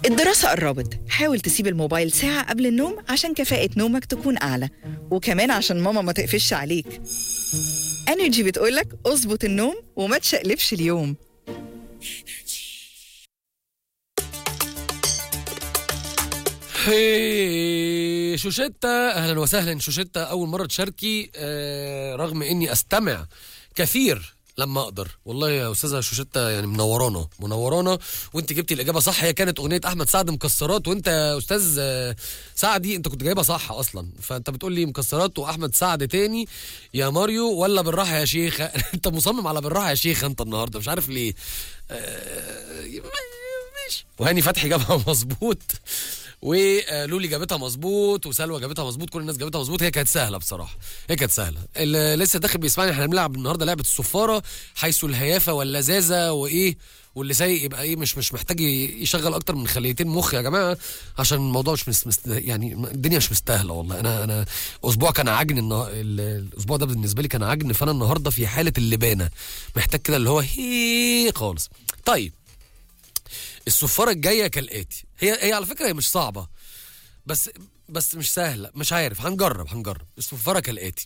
الدراسة قربت حاول تسيب الموبايل ساعة قبل النوم عشان كفاءة نومك تكون أعلى وكمان عشان ماما ما تقفش عليك انرجي بتقولك اظبط النوم وما تشقلبش اليوم هي شوشتة اهلا وسهلا شوشتة اول مره تشاركي آه رغم اني استمع كثير لما اقدر والله يا استاذه شوشتة يعني منورانا منورانا وانت جبتي الاجابه صح هي كانت اغنيه احمد سعد مكسرات وانت يا استاذ آه، سعدي انت كنت جايبها صح اصلا فانت بتقول لي مكسرات واحمد سعد تاني يا ماريو ولا بالراحه يا شيخ انت مصمم على بالراحه يا شيخ انت النهارده مش عارف ليه آه، ماشي وهاني فتحي جابها مظبوط ولولي جابتها مظبوط وسلوى جابتها مظبوط كل الناس جابتها مظبوط هي كانت سهله بصراحه هي كانت سهله اللي لسه داخل بيسمعني احنا بنلعب النهارده لعبه الصفاره حيث الهيافه واللذاذه وايه واللي سايق يبقى ايه مش مش محتاج يشغل اكتر من خليتين مخ يا جماعه عشان الموضوع مش مس مس يعني الدنيا مش مستاهله والله انا انا اسبوع كان عجن النه... ال- الاسبوع ده بالنسبه لي كان عجن فانا النهارده في حاله اللبانه محتاج كده اللي هو هي خالص طيب الصفاره الجايه كالاتي هي هي على فكره هي مش صعبه بس بس مش سهله مش عارف هنجرب هنجرب الصفاره كالاتي